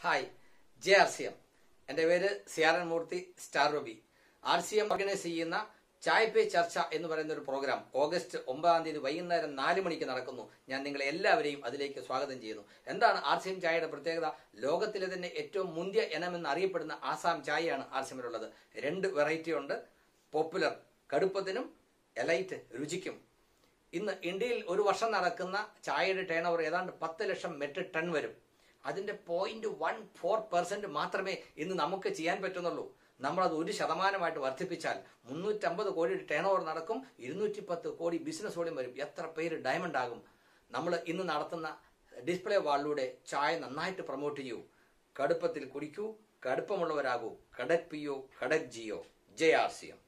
hi J R C M എൻ്റെ പേര് Ciaran Murthy star റബി ആർ സി എം ഓർഗനൈസ് ചെയ്യുന്ന ചായ പേ ചർച്ച എന്ന് പറയുന്ന ഒരു പ്രോഗ്രാം ഓഗസ്റ്റ് ഒമ്പതാം തീയതി വൈകുന്നേരം നാല് മണിക്ക് നടക്കുന്നു ഞാൻ നിങ്ങളെ എല്ലാവരെയും അതിലേക്ക് സ്വാഗതം ചെയ്യുന്നു എന്താണ് ആർ സി എം ചായയുടെ പ്രത്യേകത ലോകത്തിലെ തന്നെ ഏറ്റവും മുന്തിയ ഇനമെന്ന് അറിയപ്പെടുന്ന ആസാം ചായയാണ് ആർ സി എമ്മിലുള്ളത് രണ്ട് വെറൈറ്റി ഉണ്ട് പോപ്പുലർ കടുപ്പത്തിനും എലൈറ്റ് രുചിക്കും ഇന്ന് ഇന്ത്യയിൽ ഒരു വർഷം നടക്കുന്ന ചായയുടെ ടേൺ ഓവർ ഏതാണ്ട് പത്ത് ലക്ഷം മെട്രിക് ടൺ വരും അതിന്റെ പോയിന്റ് വൺ ഫോർ പെർസെന്റ് മാത്രമേ ഇന്ന് നമുക്ക് ചെയ്യാൻ പറ്റുന്നുള്ളൂ നമ്മളത് ഒരു ശതമാനമായിട്ട് വർദ്ധിപ്പിച്ചാൽ മുന്നൂറ്റമ്പത് കോടി ടേൺ ഓവർ നടക്കും ഇരുന്നൂറ്റി പത്ത് കോടി ബിസിനസ് വോളിയം വരും എത്ര പേര് ഡയമണ്ട് ആകും നമ്മൾ ഇന്ന് നടത്തുന്ന ഡിസ്പ്ലേ വാളിലൂടെ ചായ നന്നായിട്ട് പ്രൊമോട്ട് ചെയ്യൂ കടുപ്പത്തിൽ കുടിക്കൂ കടുപ്പമുള്ളവരാകൂ കടക് പിയോ കടക് ജിയോ ജെ ആർ സി എം